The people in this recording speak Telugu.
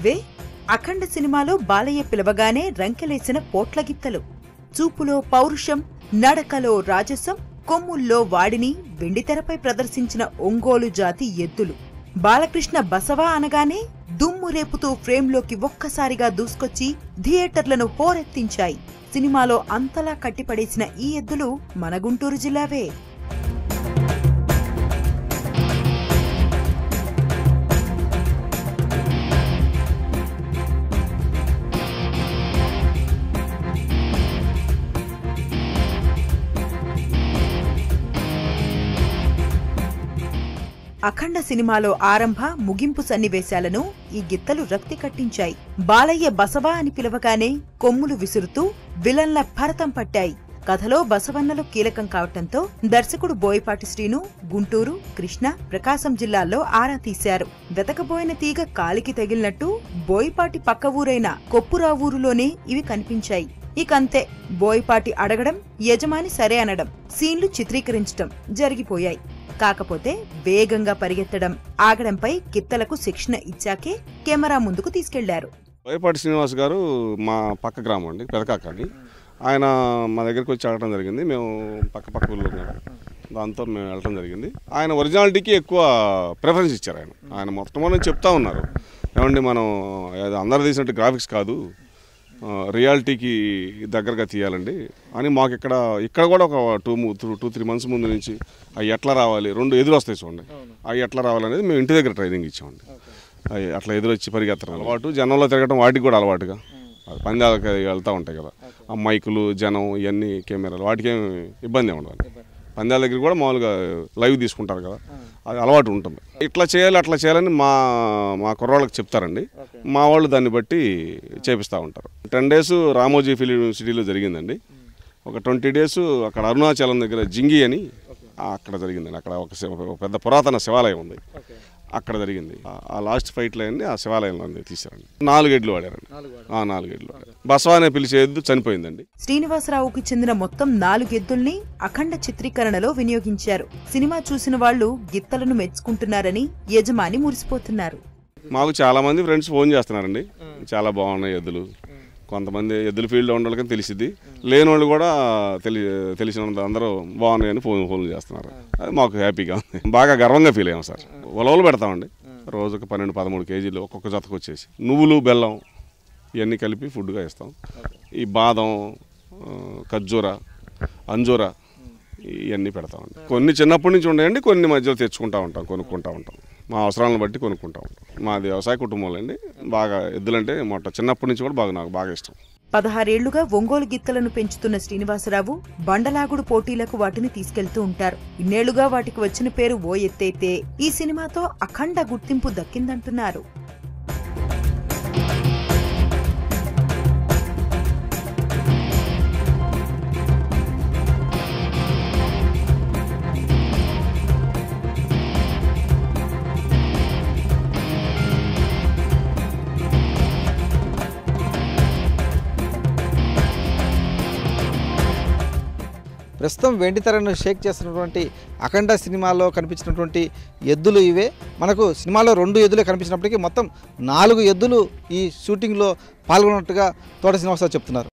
ఇవే అఖండ సినిమాలో బాలయ్య పిలవగానే రంకెలేసిన పోట్ల గిత్తలు చూపులో పౌరుషం నడకలో రాజసం కొమ్ముల్లో వాడిని వెండితెరపై ప్రదర్శించిన ఒంగోలు జాతి ఎద్దులు బాలకృష్ణ బసవా అనగానే దుమ్ము రేపుతూ ఫ్రేమ్లోకి ఒక్కసారిగా దూసుకొచ్చి థియేటర్లను హోరెత్తించాయి సినిమాలో అంతలా కట్టిపడేసిన ఈ ఎద్దులు మన గుంటూరు జిల్లావే అఖండ సినిమాలో ఆరంభ ముగింపు సన్నివేశాలను ఈ గిత్తలు రక్తి కట్టించాయి బాలయ్య బసవా అని పిలవగానే కొమ్ములు విసురుతూ విలన్ల భరతం పట్టాయి కథలో బసవన్నలు కీలకం కావటంతో దర్శకుడు బోయపాటి శ్రీను గుంటూరు కృష్ణ ప్రకాశం జిల్లాల్లో ఆరా తీశారు వెతకబోయిన తీగ కాలికి తగిలినట్టు బోయపాటి పక్క ఊరైన కొప్పురావూరులోనే ఇవి కనిపించాయి ఇకంతే బోయపాటి అడగడం యజమాని సరే అనడం సీన్లు చిత్రీకరించటం జరిగిపోయాయి కాకపోతే వేగంగా పరిగెత్తడం ఆగడంపై కిత్తలకు శిక్షణ ఇచ్చాకే కెమెరా ముందుకు తీసుకెళ్లారు బోయపాటి శ్రీనివాస్ గారు మా పక్క గ్రామం అండి పెదకాకని ఆయన మా దగ్గరికి వచ్చి అడగడం జరిగింది మేము పక్క పక్క ఊళ్ళో ఉన్నాం దాంతో మేము వెళ్ళడం జరిగింది ఆయన ఒరిజినాలిటీకి ఎక్కువ ప్రిఫరెన్స్ ఇచ్చారు ఆయన ఆయన మొట్టమొదటి చెప్తా ఉన్నారు ఏమండి మనం ఏదో అందరు తీసినట్టు గ్రాఫిక్స్ కాదు ఆ, రియాలిటీకి దగ్గరగా తీయాలండి అని మాకు ఇక్కడ ఇక్కడ కూడా ఒక టూ టూ త్రీ మంత్స్ ముందు నుంచి అవి ఎట్లా రావాలి రెండు ఎదురు వస్తాయి చూడండి అవి ఎట్లా రావాలనేది మేము ఇంటి దగ్గర ట్రైనింగ్ ఇచ్చామండి అవి అట్లా ఎదురొచ్చి పరిగెత్తడం అలవాటు జనంలో తిరగడం వాటికి కూడా అలవాటుగా అది పందాలకు వెళ్తూ ఉంటాయి కదా ఆ మైకులు జనం ఇవన్నీ కెమెరాలు వాటికి ఏమి ఇబ్బంది ఏమి ఉండదు పందాల దగ్గర కూడా మామూలుగా లైవ్ తీసుకుంటారు కదా అది అలవాటు ఉంటుంది ఇట్లా చేయాలి అట్లా చేయాలని మా మా కుర్రాళ్ళకి చెప్తారండి మా వాళ్ళు దాన్ని బట్టి చేపిస్తూ ఉంటారు టెన్ డేస్ రామోజీ ఫిలిం సిటీలో జరిగిందండి ఒక ట్వంటీ డేస్ అక్కడ అరుణాచలం దగ్గర జింగి అని అక్కడ జరిగిందండి అక్కడ ఒక శివ- ఒక పెద్ద పురాతన శివాలయం ఉంది అక్కడ జరిగింది ఆ- ఆ లాస్ట్ ఫైట్లో అండి ఆ శివాలయంలో తీశారండి నాలుగేడ్లు వాడారండి ఆ నాలుగేడ్లు వాడారు బసవా అనే పిలిచే ఎద్దు చనిపోయిందండి శ్రీనివాసరావుకి చెందిన మొత్తం నాలుగెద్దుల్ని అఖండ చిత్రీకరణలో వినియోగించారు సినిమా చూసిన వాళ్లు గిత్తలను మెచ్చుకుంటున్నారని యజమాని మురిసిపోతున్నారు మాకు చాలా మంది ఫ్రెండ్స్ ఫోన్ చేస్తున్నారండి చాలా బాగున్నాయి ఎద్దులు కొంతమంది ఎద్దుల ఫీల్డ్లో ఉన్న వాళ్ళకి తెలిసిద్ది లేని వాళ్ళు కూడా తెలి తెలిసిన వాళ్ళు అందరూ బాగున్నాయని ఫోన్ ఫోన్లు చేస్తున్నారు అది మాకు హ్యాపీగా ఉంది బాగా గర్వంగా ఫీల్ అయ్యాం సార్ ఉలవలు పెడతామండి రోజుకు పన్నెండు పదమూడు కేజీలు ఒక్కొక్క జతకు వచ్చేసి నువ్వులు బెల్లం ఇవన్నీ కలిపి ఫుడ్గా ఇస్తాం ఈ బాదం ఆ, ఖర్జూర అంజూర ఇవన్నీ పెడతామండి కొన్ని చిన్నప్పటి నుంచి ఉండేయండి కొన్ని మధ్యలో తెచ్చుకుంటా ఉంటాం కొనుక్కుంటా ఉంటాం మా అవసరాలను బట్టి కొనుక్కుంటా ఉంటాం మాది వ్యవసాయ కుటుంబంలో అండి బాగా ఎద్దులంటే మొట్ట చిన్నప్పటి నుంచి కూడా బాగా నాకు బాగా ఇష్టం పదహారేళ్లుగా ఒంగోలు గిత్తలను పెంచుతున్న శ్రీనివాసరావు బండలాగుడు పోటీలకు వాటిని తీసుకెళ్తూ ఉంటారు ఇన్నేళ్లుగా వాటికి వచ్చిన పేరు ఓ ఎత్తైతే ఈ సినిమాతో అఖండ గుర్తింపు దక్కిందంటున్నారు ప్రస్తుతం వెండితెరను షేక్ చేస్తున్నటువంటి అఖండ సినిమాలో కనిపించినటువంటి ఎద్దులు ఇవే మనకు సినిమాలో రెండు ఎద్దులే కనిపించినప్పటికీ మొత్తం నాలుగు ఎద్దులు ఈ షూటింగ్లో పాల్గొన్నట్టుగా తోట శ్రీనివాసరావు చెప్తున్నారు